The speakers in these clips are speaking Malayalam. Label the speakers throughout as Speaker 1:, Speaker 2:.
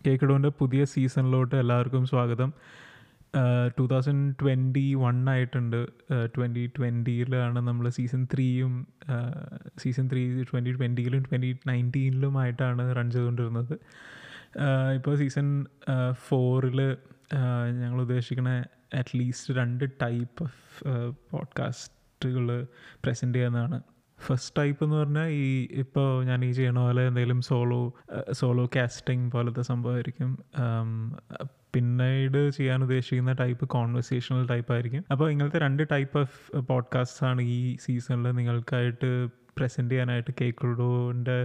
Speaker 1: കേക്കിടോൻ്റെ പുതിയ സീസണിലോട്ട് എല്ലാവർക്കും സ്വാഗതം ടു തൗസൻഡ് ട്വൻറ്റി വൺ ആയിട്ടുണ്ട് ട്വൻറ്റി ട്വൻറ്റിയിലാണ് നമ്മൾ സീസൺ ത്രീയും സീസൺ ത്രീ ട്വൻറ്റി ട്വൻറ്റിയിലും ട്വൻറ്റി നയൻറ്റീനിലുമായിട്ടാണ് റൺ ചെയ്തുകൊണ്ടിരുന്നത് ഇപ്പോൾ സീസൺ ഫോറിൽ ഞങ്ങൾ ഉദ്ദേശിക്കുന്ന അറ്റ്ലീസ്റ്റ് രണ്ട് ടൈപ്പ് ഓഫ് പോഡ്കാസ്റ്റുകൾ പ്രസൻറ്റ് ചെയ്യുന്നതാണ് ഫസ്റ്റ് ടൈപ്പ് എന്ന് പറഞ്ഞാൽ ഈ ഇപ്പോൾ ഞാൻ ഈ ചെയ്യണ പോലെ എന്തെങ്കിലും സോളോ സോളോ കാസ്റ്റിംഗ് പോലത്തെ സംഭവമായിരിക്കും പിന്നീട് ചെയ്യാൻ ഉദ്ദേശിക്കുന്ന ടൈപ്പ് കോൺവെർസേഷണൽ ടൈപ്പ് ആയിരിക്കും അപ്പോൾ ഇങ്ങനത്തെ രണ്ട് ടൈപ്പ് ഓഫ് പോഡ്കാസ്റ്റ് ആണ് ഈ സീസണിൽ നിങ്ങൾക്കായിട്ട് പ്രസൻറ്റ് ചെയ്യാനായിട്ട് കേക്കുഡോൻ്റെ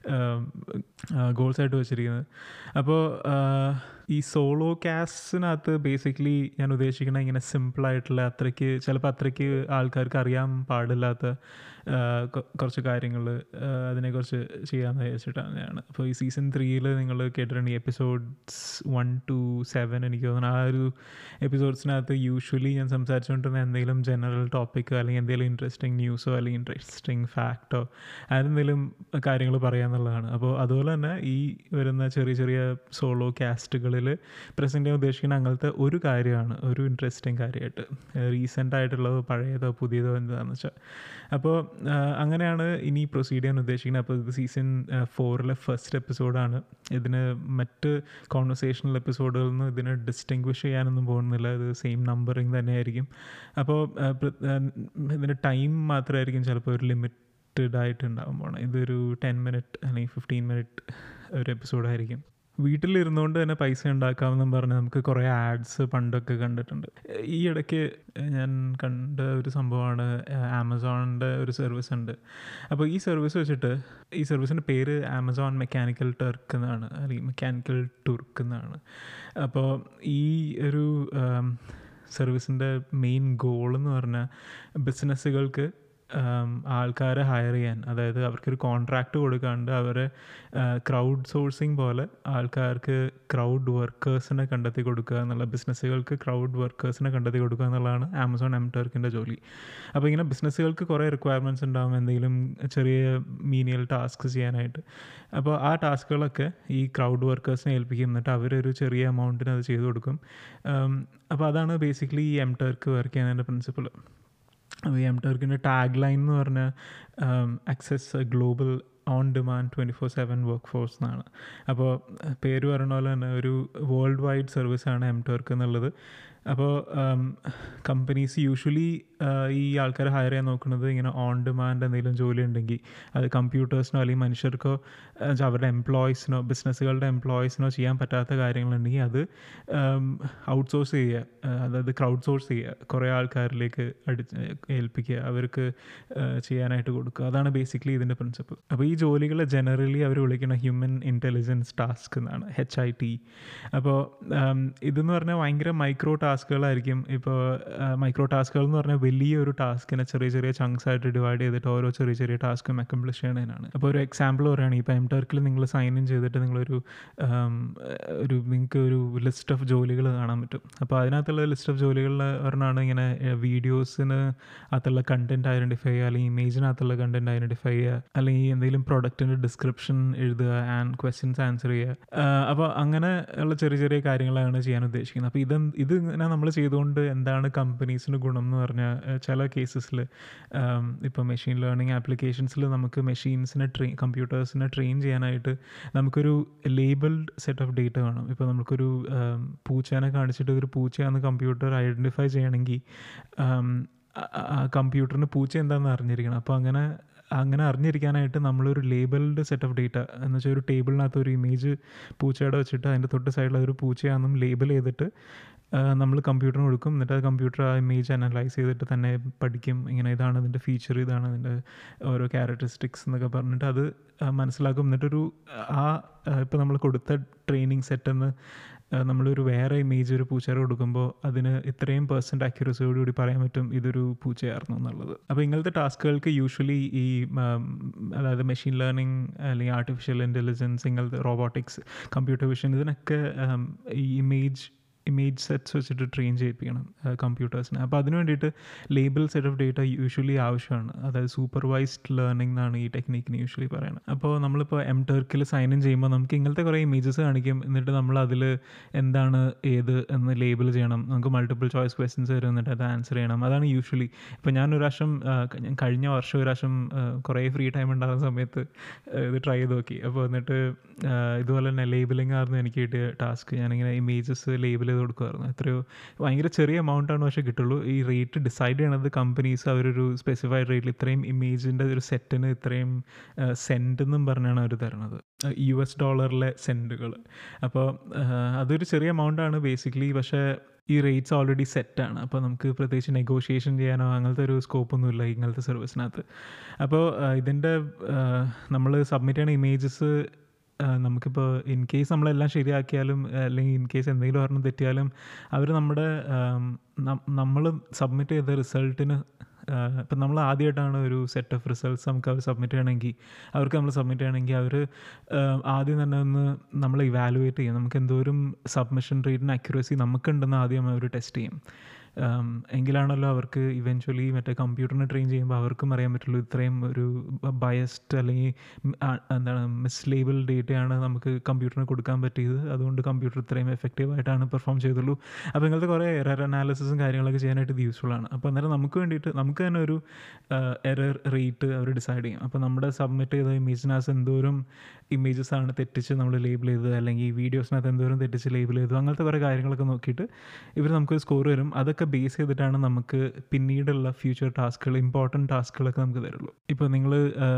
Speaker 1: ഗോൾസ് ആയിട്ട് വെച്ചിരിക്കുന്നത് അപ്പോൾ ഈ സോളോ കാസ്റ്റിനകത്ത് ബേസിക്കലി ഞാൻ ഉദ്ദേശിക്കുന്ന ഇങ്ങനെ സിമ്പിളായിട്ടുള്ള അത്രയ്ക്ക് ചിലപ്പോൾ അത്രയ്ക്ക് ആൾക്കാർക്ക് അറിയാൻ പാടില്ലാത്ത കുറച്ച് കാര്യങ്ങൾ അതിനെക്കുറിച്ച് ചെയ്യാമെന്ന് വിചാരിച്ചിട്ടാണ് ഞാൻ അപ്പോൾ ഈ സീസൺ ത്രീയിൽ നിങ്ങൾ കേട്ടിട്ടുണ്ടെങ്കിൽ എപ്പിസോഡ്സ് വൺ ടു സെവൻ എനിക്ക് തോന്നുന്നു ആ ഒരു എപ്പിസോഡ്സിനകത്ത് യൂഷ്വലി ഞാൻ സംസാരിച്ചുകൊണ്ടിരുന്ന എന്തെങ്കിലും ജനറൽ ടോപ്പിക്കോ അല്ലെങ്കിൽ എന്തെങ്കിലും ഇൻട്രസ്റ്റിംഗ് ന്യൂസോ അല്ലെങ്കിൽ ഇൻട്രസ്റ്റിംഗ് ഫാക്റ്റോ അതെന്തെങ്കിലും കാര്യങ്ങൾ പറയാമെന്നുള്ളതാണ് അപ്പോൾ അതുപോലെ തന്നെ ഈ വരുന്ന ചെറിയ ചെറിയ സോളോ കാസ്റ്റുകളിൽ പ്രസൻറ്റ് ചെയ്യാൻ ഉദ്ദേശിക്കുന്ന അങ്ങനത്തെ ഒരു കാര്യമാണ് ഒരു ഇൻട്രസ്റ്റിംഗ് കാര്യമായിട്ട് റീസെൻ്റ് ആയിട്ടുള്ളതോ പഴയതോ പുതിയതോ എന്താണെന്ന് വെച്ചാൽ അപ്പോൾ അങ്ങനെയാണ് ഇനി പ്രൊസീഡ് ചെയ്യാൻ ഉദ്ദേശിക്കുന്നത് അപ്പോൾ ഇത് സീസൺ ഫോറിലെ ഫസ്റ്റ് എപ്പിസോഡാണ് ഇതിന് മറ്റ് കോൺവെർസേഷണൽ എപ്പിസോഡുകളിൽ നിന്ന് ഇതിനെ ഡിസ്റ്റിങ്വിഷ് ചെയ്യാനൊന്നും പോകുന്നില്ല ഇത് സെയിം നമ്പറിങ് തന്നെയായിരിക്കും അപ്പോൾ ഇതിൻ്റെ ടൈം മാത്രമായിരിക്കും ചിലപ്പോൾ ഒരു ലിമിറ്റഡ് ആയിട്ട് ഉണ്ടാകാൻ പോകണം ഇതൊരു ടെൻ മിനിറ്റ് അല്ലെങ്കിൽ ഫിഫ്റ്റീൻ മിനിറ്റ് ഒരു എപ്പിസോഡായിരിക്കും വീട്ടിലിരുന്നുകൊണ്ട് തന്നെ പൈസ ഉണ്ടാക്കാമെന്നും പറഞ്ഞ് നമുക്ക് കുറേ ആഡ്സ് പണ്ടൊക്കെ കണ്ടിട്ടുണ്ട് ഈ ഇടയ്ക്ക് ഞാൻ കണ്ട ഒരു സംഭവമാണ് ആമസോണിൻ്റെ ഒരു സർവീസ് ഉണ്ട് അപ്പോൾ ഈ സർവീസ് വെച്ചിട്ട് ഈ സർവീസിൻ്റെ പേര് ആമസോൺ മെക്കാനിക്കൽ ടർക്ക് എന്നാണ് അല്ലെങ്കിൽ മെക്കാനിക്കൽ ടുർക്ക് എന്നാണ് അപ്പോൾ ഈ ഒരു സർവീസിൻ്റെ മെയിൻ ഗോൾ എന്ന് പറഞ്ഞാൽ ബിസിനസ്സുകൾക്ക് ആൾക്കാരെ ഹയർ ചെയ്യാൻ അതായത് അവർക്കൊരു കോൺട്രാക്റ്റ് കൊടുക്കാണ്ട് അവരെ ക്രൗഡ് സോഴ്സിങ് പോലെ ആൾക്കാർക്ക് ക്രൗഡ് വർക്കേഴ്സിനെ കണ്ടെത്തി കൊടുക്കുക എന്നുള്ള ബിസിനസ്സുകൾക്ക് ക്രൗഡ് വർക്കേഴ്സിനെ കണ്ടെത്തി കൊടുക്കുക എന്നുള്ളതാണ് ആമസോൺ എം ടർക്കിൻ്റെ ജോലി അപ്പോൾ ഇങ്ങനെ ബിസിനസ്സുകൾക്ക് കുറേ റിക്വയർമെൻറ്റ്സ് ഉണ്ടാകും എന്തെങ്കിലും ചെറിയ മീനിയൽ ടാസ്ക് ചെയ്യാനായിട്ട് അപ്പോൾ ആ ടാസ്കുകളൊക്കെ ഈ ക്രൗഡ് വർക്കേഴ്സിനെ ഏൽപ്പിക്കും എന്നിട്ട് അവരൊരു ചെറിയ എമൗണ്ടിന് അത് ചെയ്തു കൊടുക്കും അപ്പോൾ അതാണ് ബേസിക്കലി ഈ എം ടർക്ക് വർക്ക് ചെയ്യുന്നതിൻ്റെ പ്രിൻസിപ്പിൾ അപ്പോൾ ഈ എം ടർക്കിൻ്റെ ടാഗ് ലൈൻ എന്ന് പറഞ്ഞാൽ access global on demand twenty four seven work force എന്നാണ് അപ്പോൾ പേര് പറഞ്ഞ പോലെ തന്നെ ഒരു വേൾഡ് വൈഡ് സർവീസാണ് എം ടർക്ക് എന്നുള്ളത് അപ്പോൾ കമ്പനീസ് യൂഷ്വലി ഈ ആൾക്കാരെ ഹയർ ചെയ്യാൻ നോക്കുന്നത് ഇങ്ങനെ ഓൺ ഡിമാൻഡ് എന്തെങ്കിലും ജോലി ഉണ്ടെങ്കിൽ അത് കമ്പ്യൂട്ടേഴ്സിനോ അല്ലെങ്കിൽ മനുഷ്യർക്കോ അവരുടെ എംപ്ലോയീസിനോ ബിസിനസ്സുകളുടെ എംപ്ലോയീസിനോ ചെയ്യാൻ പറ്റാത്ത കാര്യങ്ങളുണ്ടെങ്കിൽ അത് ഔട്ട്സോഴ്സ് ചെയ്യുക അതായത് ക്രൗഡ് സോഴ്സ് ചെയ്യുക കുറേ ആൾക്കാരിലേക്ക് അടി ഏൽപ്പിക്കുക അവർക്ക് ചെയ്യാനായിട്ട് കൊടുക്കുക അതാണ് ബേസിക്കലി ഇതിൻ്റെ പ്രിൻസിപ്പിൾ അപ്പോൾ ഈ ജോലികളെ ജനറലി അവർ വിളിക്കുന്ന ഹ്യൂമൻ ഇൻ്റലിജൻസ് ടാസ്ക് എന്നാണ് എച്ച് ഐ ടി അപ്പോൾ ഇതെന്ന് പറഞ്ഞാൽ ഭയങ്കര മൈക്രോ ടാസ്കുകളായിരിക്കും ഇപ്പോൾ മൈക്രോ ടാസ്കുകൾ എന്ന് പറഞ്ഞാൽ വലിയൊരു ടാസ്കിനെ ചെറിയ ചെറിയ ചങ്ക്സ് ആയിട്ട് ഡിവൈഡ് ചെയ്തിട്ട് ഓരോ ചെറിയ ചെറിയ ടാസ്കും അക്കംപ്ലിഷ് ചെയ്യണതിനാണ് അപ്പോൾ ഒരു എക്സാമ്പിൾ പറയുകയാണെങ്കിൽ ഇപ്പോൾ എം ടർക്കിൽ നിങ്ങൾ സൈൻ ഇൻ ചെയ്തിട്ട് നിങ്ങളൊരു ഒരു നിങ്ങൾക്ക് ഒരു ലിസ്റ്റ് ഓഫ് ജോലികൾ കാണാൻ പറ്റും അപ്പോൾ അതിനകത്തുള്ള ലിസ്റ്റ് ഓഫ് ജോലികളിൽ ഒരെണ്ണമാണ് ഇങ്ങനെ വീഡിയോസിന് അകത്തുള്ള കണ്ടൻറ്റ് ഐഡൻറ്റിഫൈ ചെയ്യുക അല്ലെങ്കിൽ ഇമേജിനകത്തുള്ള കണ്ടൻറ്റ് ഐഡൻറ്റിഫൈ ചെയ്യുക അല്ലെങ്കിൽ എന്തെങ്കിലും പ്രൊഡക്റ്റിൻ്റെ ഡിസ്ക്രിപ്ഷൻ എഴുതുക ആൻഡ് ക്വസ്റ്റ്യൻസ് ആൻസർ ചെയ്യുക അപ്പോൾ അങ്ങനെ ഉള്ള ചെറിയ ചെറിയ കാര്യങ്ങളാണ് ചെയ്യാൻ ഉദ്ദേശിക്കുന്നത് അപ്പോൾ ഇത് ഇത് ഇങ്ങനെ നമ്മൾ ചെയ്തുകൊണ്ട് എന്താണ് കമ്പനീസിന് ഗുണം എന്ന് പറഞ്ഞാൽ ചില കേസസിൽ ഇപ്പോൾ മെഷീൻ ലേണിംഗ് ആപ്ലിക്കേഷൻസിൽ നമുക്ക് മെഷീൻസിനെ ട്രെയിൻ കമ്പ്യൂട്ടേഴ്സിനെ ട്രെയിൻ ചെയ്യാനായിട്ട് നമുക്കൊരു ലേബിൾഡ് സെറ്റ് ഓഫ് ഡേറ്റ വേണം ഇപ്പോൾ നമുക്കൊരു പൂച്ചേനെ കാണിച്ചിട്ട് ഒരു പൂച്ചയാണെന്ന് കമ്പ്യൂട്ടർ ഐഡൻറ്റിഫൈ ചെയ്യണമെങ്കിൽ കമ്പ്യൂട്ടറിന് പൂച്ച എന്താണെന്ന് അറിഞ്ഞിരിക്കണം അപ്പോൾ അങ്ങനെ അങ്ങനെ അറിഞ്ഞിരിക്കാനായിട്ട് നമ്മളൊരു ലേബിൾഡ് സെറ്റ് ഓഫ് ഡേറ്റ എന്ന് വെച്ചാൽ ഒരു ടേബിളിനകത്ത് ഒരു ഇമേജ് പൂച്ചയുടെ വെച്ചിട്ട് അതിൻ്റെ തൊട്ട് സൈഡിൽ അതൊരു പൂച്ചയാണെന്നും ലേബിൾ ചെയ്തിട്ട് നമ്മൾ കമ്പ്യൂട്ടറിന് കൊടുക്കും എന്നിട്ട് അത് കമ്പ്യൂട്ടർ ആ ഇമേജ് അനലൈസ് ചെയ്തിട്ട് തന്നെ പഠിക്കും ഇങ്ങനെ ഇതാണ് അതിൻ്റെ ഫീച്ചർ ഇതാണ് അതിൻ്റെ ഓരോ ക്യാരക്ടറിസ്റ്റിക്സ് എന്നൊക്കെ പറഞ്ഞിട്ട് അത് മനസ്സിലാക്കും എന്നിട്ടൊരു ആ ഇപ്പോൾ നമ്മൾ കൊടുത്ത ട്രെയിനിങ് സെറ്റെന്ന് നമ്മളൊരു വേറെ ഇമേജ് ഒരു പൂച്ചയുടെ കൊടുക്കുമ്പോൾ അതിന് ഇത്രയും പെർസെൻറ്റ് അക്യുറസിയോടുകൂടി പറയാൻ പറ്റും ഇതൊരു പൂച്ചയായിരുന്നു എന്നുള്ളത് അപ്പോൾ ഇങ്ങനത്തെ ടാസ്കുകൾക്ക് യൂഷ്വലി ഈ അതായത് മെഷീൻ ലേണിംഗ് അല്ലെങ്കിൽ ആർട്ടിഫിഷ്യൽ ഇൻ്റലിജൻസ് ഇങ്ങനത്തെ റോബോട്ടിക്സ് കമ്പ്യൂട്ടർ വിഷൻ ഇതിനൊക്കെ ഈ ഇമേജ് ഇമേജ് സെറ്റ്സ് വെച്ചിട്ട് ട്രെയിൻ ചെയ്യിപ്പിക്കണം കമ്പ്യൂട്ടേഴ്സിനെ അപ്പോൾ അതിന് വേണ്ടിയിട്ട് label set of data usually ആവശ്യമാണ് അതായത് സൂപ്പർവൈസ്ഡ് ലേണിംഗ് എന്നാണ് ഈ ടെക്നിക്കിന് യൂഷ്വലി പറയുന്നത് അപ്പോൾ നമ്മളിപ്പോൾ എം ടെർക്കിൽ സൈൻ ഇൻ ചെയ്യുമ്പോൾ നമുക്ക് ഇങ്ങനത്തെ കുറേ ഇമേജസ് കാണിക്കും എന്നിട്ട് നമ്മൾ അതിൽ എന്താണ് ഏത് എന്ന് ലേബിൾ ചെയ്യണം നമുക്ക് മൾട്ടിപ്പിൾ ചോയ്സ് ക്വസ്റ്റ്യൻസ് വരും എന്നിട്ട് അത് ആൻസർ ചെയ്യണം അതാണ് യൂഷ്വലി ഇപ്പോൾ ഞാൻ ഒരു പ്രാവശ്യം ഞാൻ കഴിഞ്ഞ വർഷം ഒരു പ്രാവശ്യം കുറേ ഫ്രീ ടൈം ഉണ്ടാകുന്ന സമയത്ത് ഇത് ട്രൈ ചെയ്ത് നോക്കി അപ്പോൾ എന്നിട്ട് ഇതുപോലെ തന്നെ ലേബിളിംഗ് ആയിരുന്നു എനിക്ക് കിട്ടിയ ടാസ്ക് ഞാനിങ്ങനെ ഇമേജസ് ലേബിൾ ചെയ്ത് കൊടുക്കുമായിരുന്നു എത്രയോ ഭയങ്കര ചെറിയ എമൗണ്ടാണ് പക്ഷേ കിട്ടുള്ളൂ ഈ റേറ്റ് ഡിസൈഡ് ചെയ്യണത് കമ്പനീസ് അവരൊരു സ്പെസിഫൈഡ് റേറ്റിൽ ഇത്രയും ഇമേജിൻ്റെ ഒരു സെറ്റിന് ഇത്രയും സെൻറ്റ് എന്നും പറഞ്ഞാണ് അവർ തരണത് യു എസ് ഡോളറിലെ സെൻറ്റുകൾ അപ്പോൾ അതൊരു ചെറിയ എമൗണ്ടാണ് ബേസിക്കലി പക്ഷേ ഈ റേറ്റ്സ് ഓൾറെഡി സെറ്റാണ് അപ്പോൾ നമുക്ക് പ്രത്യേകിച്ച് നെഗോഷിയേഷൻ ചെയ്യാനോ അങ്ങനത്തെ ഒരു സ്കോപ്പൊന്നുമില്ല ഇങ്ങനത്തെ സർവീസിനകത്ത് അപ്പോൾ ഇതിൻ്റെ നമ്മൾ സബ്മിറ്റ് ചെയ്യണ ഇമേജസ് നമുക്കിപ്പോൾ ഇൻ കേസ് നമ്മളെല്ലാം ശരിയാക്കിയാലും അല്ലെങ്കിൽ ഇൻ കേസ് എന്തെങ്കിലും ഒരെണ്ണം തെറ്റിയാലും അവർ നമ്മുടെ നമ്മൾ സബ്മിറ്റ് ചെയ്ത റിസൾട്ടിന് ഇപ്പം നമ്മൾ ആദ്യമായിട്ടാണ് ഒരു സെറ്റ് ഓഫ് റിസൾട്ട്സ് നമുക്ക് അവർ സബ്മിറ്റ് ചെയ്യണമെങ്കിൽ അവർക്ക് നമ്മൾ സബ്മിറ്റ് ചെയ്യണമെങ്കിൽ അവർ ആദ്യം തന്നെ ഒന്ന് നമ്മൾ ഇവാലുവേറ്റ് ചെയ്യും നമുക്ക് എന്തോരം സബ്മിഷൻ റേറ്റിന് അക്യുറസി നമുക്കുണ്ടെന്ന് ആദ്യം അവർ ടെസ്റ്റ് ചെയ്യും എങ്കിലാണല്ലോ അവർക്ക് ഇവൻച്വലി മറ്റേ കമ്പ്യൂട്ടറിനെ ട്രെയിൻ ചെയ്യുമ്പോൾ അവർക്കും അറിയാൻ പറ്റുള്ളൂ ഇത്രയും ഒരു ബയസ്ഡ് അല്ലെങ്കിൽ എന്താണ് മിസ്ലേബിൾ ഡേറ്റയാണ് നമുക്ക് കമ്പ്യൂട്ടറിന് കൊടുക്കാൻ പറ്റിയത് അതുകൊണ്ട് കമ്പ്യൂട്ടർ ഇത്രയും എഫക്റ്റീവായിട്ടാണ് പെർഫോം ചെയ്തുള്ളൂ അപ്പോൾ ഇങ്ങനത്തെ കുറേ എറർ അനാലിസിസും കാര്യങ്ങളൊക്കെ ചെയ്യാനായിട്ട് ഇത് യൂസ്ഫുൾ ആണ് അപ്പോൾ അന്നേരം നമുക്ക് വേണ്ടിയിട്ട് നമുക്ക് തന്നെ ഒരു എറർ റേറ്റ് അവർ ഡിസൈഡ് ചെയ്യും അപ്പോൾ നമ്മുടെ സബ്മിറ്റ് ചെയ്ത ഇമേജിനകത്ത് എന്തോരം ഇമേജസ് ആണ് തെറ്റിച്ച് നമ്മൾ ലേബിൾ ചെയ്തത് അല്ലെങ്കിൽ വീഡിയോസിനകത്ത് എന്തോരം തെറ്റിച്ച് ലേബിൾ ചെയ്തു അങ്ങനത്തെ കുറേ കാര്യങ്ങളൊക്കെ നോക്കിയിട്ട് ഇവർ നമുക്കൊരു സ്കോർ വരും അതൊക്കെ ബേസ് ചെയ്തിട്ടാണ് നമുക്ക് പിന്നീടുള്ള ഫ്യൂച്ചർ ടാസ്കുകൾ ഇമ്പോർട്ടൻറ്റ് ടാസ്കുകളൊക്കെ നമുക്ക് തരുള്ളൂ ഇപ്പോൾ നിങ്ങൾ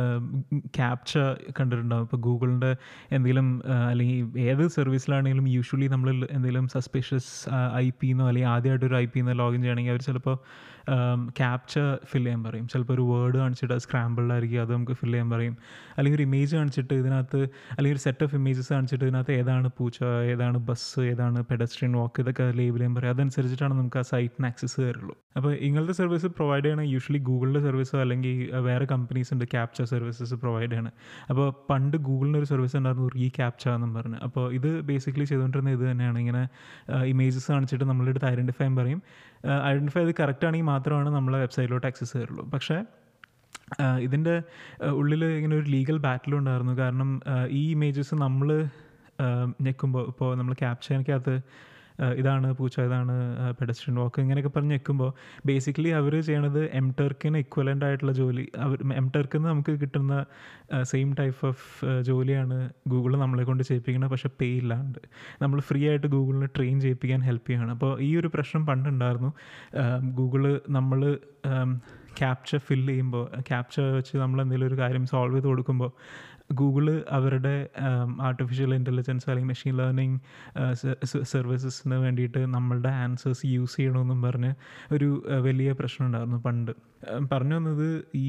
Speaker 1: ക്യാപ്ച കണ്ടിട്ടുണ്ടാവും ഇപ്പോൾ ഗൂഗിളിൻ്റെ എന്തെങ്കിലും അല്ലെങ്കിൽ ഏത് സർവീസിലാണെങ്കിലും യൂഷ്വലി നമ്മൾ എന്തെങ്കിലും സസ്പീഷ്യസ് ഐ പിന്നോ അല്ലെങ്കിൽ ആദ്യമായിട്ട് ഒരു ഐ പിന്ന് ലോഗിൻ ചെയ്യണമെങ്കിൽ അവർ ചിലപ്പോൾ ക്യാപ്ച ഫിൽ ചെയ്യാൻ പറയും ചിലപ്പോൾ ഒരു വേർഡ് കാണിച്ചിട്ട് അത് സ്ക്രാമ്പിൾഡായിരിക്കും അത് നമുക്ക് ഫിൽ ചെയ്യാൻ പറയും അല്ലെങ്കിൽ ഒരു ഇമേജ് കാണിച്ചിട്ട് ഇതിനകത്ത് അല്ലെങ്കിൽ ഒരു സെറ്റ് ഓഫ് ഇമേജസ് കാണിച്ചിട്ട് ഇതിനകത്ത് ഏതാണ് പൂച്ച ഏതാണ് ബസ് ഏതാണ് പെഡസ്ട്രിയൻ വാക്ക് ഇതൊക്കെ ലേബിൾ ചെയ്യാൻ പറയും അതനുസരിച്ചിട്ടാണ് നമുക്ക് ആ സൈറ്റിന് ആക്സസ് തരുള്ളൂ അപ്പോൾ ഇങ്ങനത്തെ സർവീസ് പ്രൊവൈഡ് ചെയ്യണ യൂഷ്വലി ഗൂഗിളിൻ്റെ സർവീസോ അല്ലെങ്കിൽ വേറെ കമ്പനീസ് ഉണ്ട് ക്യാപ്ച സർവീസസ് പ്രൊവൈഡ് ചെയ്യണം അപ്പോൾ പണ്ട് ഗൂഗിളിൻ്റെ ഒരു സർവീസ് ഉണ്ടായിരുന്നു റീ ക്യാപ്ച എന്നും പറഞ്ഞു അപ്പോൾ ഇത് ബേസിക്കലി ചെയ്തുകൊണ്ടിരുന്ന ഇത് തന്നെയാണ് ഇങ്ങനെ ഇമേജസ് കാണിച്ചിട്ട് നമ്മളുടെ അടുത്ത് ഐഡൻറ്റിഫൈ ചെയ്യാൻ പറയും ഐഡൻറ്റിഫൈ ചെയ്ത് കറക്റ്റ് ആണെങ്കിൽ മാത്രമാണ് നമ്മളെ വെബ്സൈറ്റിലോട്ട് ആക്സസ് തരുള്ളൂ പക്ഷേ ഇതിൻ്റെ ഉള്ളിൽ ഇങ്ങനെ ഒരു ലീഗൽ ബാറ്റിലും ഉണ്ടായിരുന്നു കാരണം ഈ ഇമേജസ് നമ്മൾ ഞെക്കുമ്പോൾ ഇപ്പോൾ നമ്മൾ ക്യാപ്ചനകത്ത് ഇതാണ് പൂച്ച ഇതാണ് പെഡസ്ട്രിയൻ വാക്ക് ഇങ്ങനെയൊക്കെ പറഞ്ഞ് ഞെക്കുമ്പോൾ ബേസിക്കലി അവർ ചെയ്യണത് എം ടെർക്കിന് ഇക്വലൻ്റ് ആയിട്ടുള്ള ജോലി അവർ എം ടെർക്കിൽ നിന്ന് നമുക്ക് കിട്ടുന്ന സെയിം ടൈപ്പ് ഓഫ് ജോലിയാണ് ഗൂഗിൾ നമ്മളെ കൊണ്ട് ചെയ്യിപ്പിക്കുന്നത് പക്ഷെ പേ ഇല്ലാണ്ട് നമ്മൾ ഫ്രീ ആയിട്ട് ഗൂഗിളിനെ ട്രെയിൻ ചെയ്യിപ്പിക്കാൻ ഹെൽപ്പ് ചെയ്യണം അപ്പോൾ ഈ ഒരു പ്രശ്നം പണ്ടുണ്ടായിരുന്നു ഗൂഗിള് നമ്മൾ ക്യാപ്ചർ ഫില്ല് ചെയ്യുമ്പോൾ ക്യാപ്ചർ വെച്ച് നമ്മൾ എന്തെങ്കിലും ഒരു കാര്യം സോൾവ് ചെയ്ത് കൊടുക്കുമ്പോൾ ഗൂഗിള് അവരുടെ ആർട്ടിഫിഷ്യൽ ഇൻ്റലിജൻസ് അല്ലെങ്കിൽ മെഷീൻ ലേണിംഗ് സർവീസസിന് വേണ്ടിയിട്ട് നമ്മളുടെ ആൻസേഴ്സ് യൂസ് ചെയ്യണമെന്നും പറഞ്ഞ് ഒരു വലിയ പ്രശ്നം ഉണ്ടായിരുന്നു പണ്ട് പറഞ്ഞു വന്നത് ഈ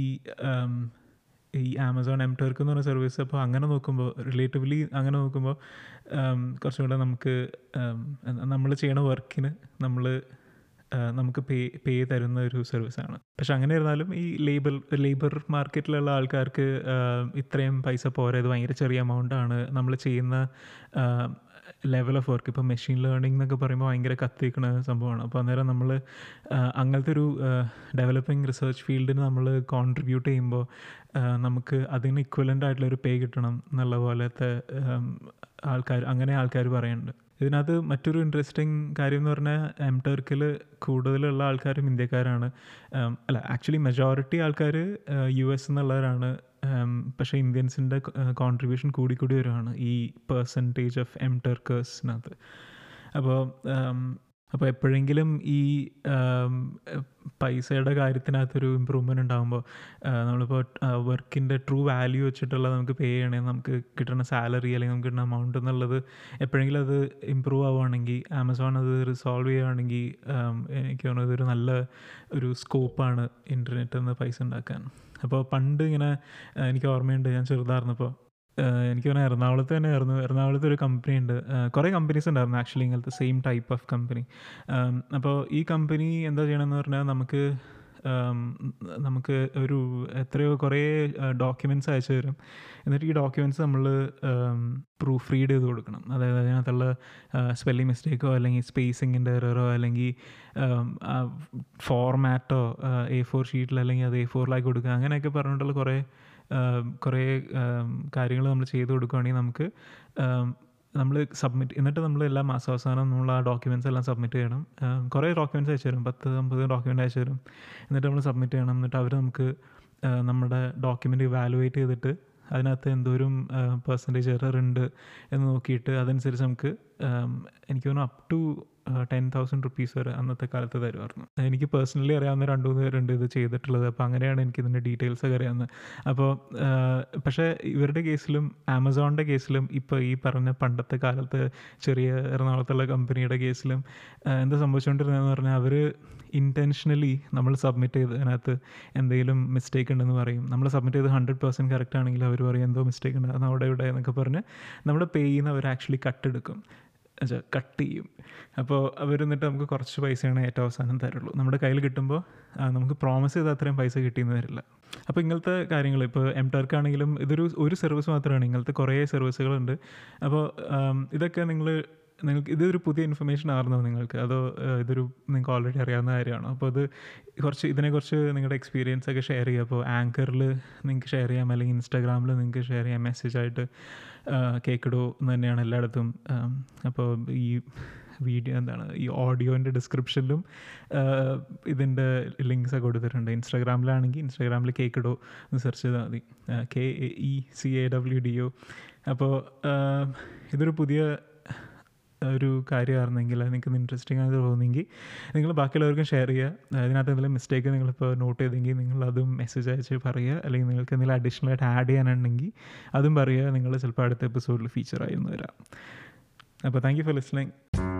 Speaker 1: ഈ ആമസോൺ എം ടെർക്ക് എന്ന് പറഞ്ഞ സർവീസ് അപ്പോൾ അങ്ങനെ നോക്കുമ്പോൾ റിലേറ്റീവ്ലി അങ്ങനെ നോക്കുമ്പോൾ കുറച്ചും കൂടെ നമുക്ക് നമ്മൾ ചെയ്യണ വർക്കിന് നമ്മൾ നമുക്ക് പേ പേ തരുന്ന ഒരു സർവീസാണ് പക്ഷെ അങ്ങനെ ഇരുന്നാലും ഈ ലേബർ ലേബർ മാർക്കറ്റിലുള്ള ആൾക്കാർക്ക് ഇത്രയും പൈസ പോരാ ഇത് ഭയങ്കര ചെറിയ എമൗണ്ടാണ് നമ്മൾ ചെയ്യുന്ന ലെവൽ ഓഫ് വർക്ക് ഇപ്പോൾ മെഷീൻ ലേണിംഗ് എന്നൊക്കെ പറയുമ്പോൾ ഭയങ്കര കത്തിക്കുന്ന സംഭവമാണ് അപ്പോൾ അന്നേരം നമ്മൾ അങ്ങനത്തെ ഒരു ഡെവലപ്പിംഗ് റിസർച്ച് ഫീൽഡിന് നമ്മൾ കോൺട്രിബ്യൂട്ട് ചെയ്യുമ്പോൾ നമുക്ക് അതിന് ഇക്വലൻ്റ് ആയിട്ടുള്ള ഒരു പേ കിട്ടണം എന്നുള്ള പോലത്തെ ആൾക്കാർ അങ്ങനെ ആൾക്കാർ പറയുന്നുണ്ട് ഇതിനകത്ത് മറ്റൊരു ഇൻട്രസ്റ്റിംഗ് കാര്യം എന്ന് പറഞ്ഞാൽ എം ടെർക്കിൽ കൂടുതലുള്ള ആൾക്കാരും ഇന്ത്യക്കാരാണ് അല്ല ആക്ച്വലി മെജോറിറ്റി ആൾക്കാർ യു എസ് എന്നുള്ളവരാണ് പക്ഷേ ഇന്ത്യൻസിൻ്റെ കോൺട്രിബ്യൂഷൻ കൂടിക്കൂടി വരുവാണ് ഈ പെർസെൻറ്റേജ് ഓഫ് എം ടെർക്കേഴ്സിനകത്ത് അപ്പോൾ അപ്പോൾ എപ്പോഴെങ്കിലും ഈ പൈസയുടെ കാര്യത്തിനകത്തൊരു ഇമ്പ്രൂവ്മെൻ്റ് ഉണ്ടാകുമ്പോൾ നമ്മളിപ്പോൾ വർക്കിൻ്റെ ട്രൂ വാല്യൂ വെച്ചിട്ടുള്ള നമുക്ക് പേ ചെയ്യണമെങ്കിൽ നമുക്ക് കിട്ടുന്ന സാലറി അല്ലെങ്കിൽ നമുക്ക് കിട്ടുന്ന എമൗണ്ട് എന്നുള്ളത് എപ്പോഴെങ്കിലും അത് ഇമ്പ്രൂവ് ആവുകയാണെങ്കിൽ ആമസോൺ അത് റിസോൾവ് ചെയ്യുകയാണെങ്കിൽ എനിക്ക് തോന്നുന്നത് ഒരു നല്ല ഒരു സ്കോപ്പാണ് ഇൻ്റർനെറ്റിൽ നിന്ന് പൈസ ഉണ്ടാക്കാൻ അപ്പോൾ പണ്ട് ഇങ്ങനെ എനിക്ക് ഓർമ്മയുണ്ട് ഞാൻ ചെറുതായിരുന്നപ്പോൾ എനിക്ക് പറഞ്ഞാൽ എറണാകുളത്ത് തന്നെ ആയിരുന്നു എറണാകുളത്ത് ഒരു കമ്പനി ഉണ്ട് കുറേ കമ്പനീസ് ഉണ്ടായിരുന്നു ആക്ച്വലി ഇങ്ങനത്തെ സെയിം ടൈപ്പ് ഓഫ് കമ്പനി അപ്പോൾ ഈ കമ്പനി എന്താ ചെയ്യണമെന്ന് പറഞ്ഞാൽ നമുക്ക് ആം, നമുക്ക് ഒരു എത്രയോ കുറേ ഡോക്യുമെൻറ്റ്സ് അയച്ചു തരും എന്നിട്ട് ഈ ഡോക്യുമെൻറ്റ്സ് നമ്മൾ പ്രൂഫ് റീഡ് ചെയ്ത് കൊടുക്കണം അതായത് അതിനകത്തുള്ള സ്പെല്ലിംഗ് മിസ്റ്റേക്കോ അല്ലെങ്കിൽ സ്പേസിങ്ങിൻ്റെ എററോ അല്ലെങ്കിൽ ഫോർമാറ്റോ എ ഫോർ ഷീറ്റിൽ അല്ലെങ്കിൽ അത് എ ഫോറിലാക്കി കൊടുക്കുക അങ്ങനെയൊക്കെ പറഞ്ഞിട്ടുള്ള കുറേ ആം, കുറേ കാര്യങ്ങൾ നമ്മൾ ചെയ്ത് കൊടുക്കുകയാണെങ്കിൽ നമുക്ക് നമ്മൾ സബ്മിറ്റ് എന്നിട്ട് നമ്മൾ എല്ലാ മാസാവസാനം നമ്മൾ ആ ഡോക്യുമെൻറ്റ്സ് എല്ലാം സബ്മിറ്റ് ചെയ്യണം ആം, കുറേ ഡോക്യുമെൻറ്റ്സ് അയച്ചു തരും പത്ത് അമ്പത് ഡോക്യുമെൻ്റ് അയച്ചു തരും എന്നിട്ട് നമ്മൾ സബ്മിറ്റ് ചെയ്യണം എന്നിട്ട് അവർ നമുക്ക് ആ, നമ്മുടെ ഡോക്യുമെൻ്റ് ഇവാലുവേറ്റ് ചെയ്തിട്ട് അതിനകത്ത് എന്തോരം പെർസെൻറ്റേജ് എറർ ഉണ്ട് എന്ന് നോക്കിയിട്ട് അതനുസരിച്ച് നമുക്ക് ആം, എനിക്ക് തോന്നുന്നു up to ten thousand rupees വരെ അന്നത്തെ കാലത്ത് തരുമായിരുന്നു എനിക്ക് പേഴ്സണലി അറിയാവുന്ന രണ്ട് മൂന്ന് പേരുണ്ട് ഇത് ചെയ്തിട്ടുള്ളത് അപ്പോൾ അങ്ങനെയാണ് എനിക്ക് ഇതിൻ്റെ ഡീറ്റെയിൽസ് ഒക്കെ അറിയാവുന്നത് അപ്പോൾ പക്ഷേ ഇവരുടെ കേസിലും ആമസോണിൻ്റെ കേസിലും ഇപ്പോൾ ഈ പറഞ്ഞ പണ്ടത്തെ കാലത്ത് ചെറിയ എറണാകുളത്തുള്ള കമ്പനിയുടെ കേസിലും ആ, എന്താ സംഭവിച്ചുകൊണ്ടിരുന്നതെന്ന് പറഞ്ഞാൽ അവർ ഇൻറ്റൻഷനലി നമ്മൾ സബ്മിറ്റ് ചെയ്തതിനകത്ത് എന്തെങ്കിലും മിസ്റ്റേക്ക് ഉണ്ടെന്ന് പറയും നമ്മൾ സബ്മിറ്റ് ചെയ്ത് ഹൺഡ്രഡ് പെർസെൻറ്റ് കറക്റ്റ് ആണെങ്കിൽ അവർ പറയും എന്തോ മിസ്റ്റേക്ക് ഉണ്ട് അത് അവിടെ ഇവിടെ എന്നൊക്കെ പറഞ്ഞ് നമ്മുടെ പേ ചെയ്യുന്ന അവർ ആക്ച്വലി കട്ട് എടുക്കും എന്നുവെച്ചാൽ കട്ട് ചെയ്യും അപ്പോൾ അവർ എന്നിട്ട് നമുക്ക് കുറച്ച് പൈസയാണ് ഏറ്റവും അവസാനം തരുള്ളൂ നമ്മുടെ കയ്യിൽ കിട്ടുമ്പോൾ ആ, നമുക്ക് പ്രോമിസ് ചെയ്ത അത്രയും പൈസ കിട്ടിയെന്ന് വരില്ല അപ്പോൾ ഇങ്ങനത്തെ കാര്യങ്ങൾ ഇപ്പോൾ എം ടെർക്കാണെങ്കിലും ഇതൊരു ഒരു സർവീസ് മാത്രമാണ് ഇങ്ങനത്തെ കുറേ സർവീസുകളുണ്ട് അപ്പോൾ ആം, ഇതൊക്കെ നിങ്ങൾ നിങ്ങൾക്ക് ഇതൊരു പുതിയ ഇൻഫർമേഷൻ ആയിരുന്നോ നിങ്ങൾക്ക് അതോ ആ, ഇതൊരു നിങ്ങൾക്ക് ഓൾറെഡി അറിയാവുന്ന കാര്യമാണോ അപ്പോൾ അത് കുറച്ച് ഇതിനെക്കുറിച്ച് നിങ്ങളുടെ എക്സ്പീരിയൻസ് ഒക്കെ ഷെയർ ചെയ്യുക അപ്പോൾ ആങ്കറിൽ നിങ്ങൾക്ക് ഷെയർ ചെയ്യാം അല്ലെങ്കിൽ ഇൻസ്റ്റാഗ്രാമിൽ നിങ്ങൾക്ക് ഷെയർ ചെയ്യാം മെസ്സേജായിട്ട് കേക്കിടോ എന്ന് തന്നെയാണ് എല്ലായിടത്തും ആം, അപ്പോൾ ഈ വീഡിയോ എന്താണ് ഈ ഓഡിയോൻ്റെ ഡിസ്ക്രിപ്ഷനിലും ഇതിൻ്റെ ലിങ്ക്സ് ഒക്കെ കൊടുത്തിട്ടുണ്ട് ഇൻസ്റ്റാഗ്രാമിലാണെങ്കിൽ ഇൻസ്റ്റാഗ്രാമിൽ കേക്കിടോ എന്ന് സെർച്ച് ചെയ്താൽ മതി K A E C A W D O അപ്പോൾ ഇതൊരു പുതിയ ഒരു കാര്യമായിരുന്നെങ്കിൽ അത് നിങ്ങൾക്ക് ഇൻട്രസ്റ്റിംഗ് ആണെന്ന് തോന്നുമെങ്കിൽ നിങ്ങൾ ബാക്കിയുള്ളവർക്കും ഷെയർ ചെയ്യുക അതിനകത്ത് എന്തെങ്കിലും മിസ്റ്റേക്ക് നിങ്ങളിപ്പോൾ നോട്ട് ചെയ്തെങ്കിൽ നിങ്ങൾ അതും മെസ്സേജ് അയച്ച് പറയുക അല്ലെങ്കിൽ നിങ്ങൾക്ക് എന്തെങ്കിലും അഡീഷണൽ ആയിട്ട് ആഡ് ചെയ്യാനുണ്ടെങ്കിൽ അതും പറയുക നിങ്ങൾ ചിലപ്പോൾ അടുത്ത എപ്പിസോഡിൽ ഫീച്ചർ ആയിരുന്നു വരാം അപ്പോൾ താങ്ക് യു ഫോർ ലിസ്ണിംഗ്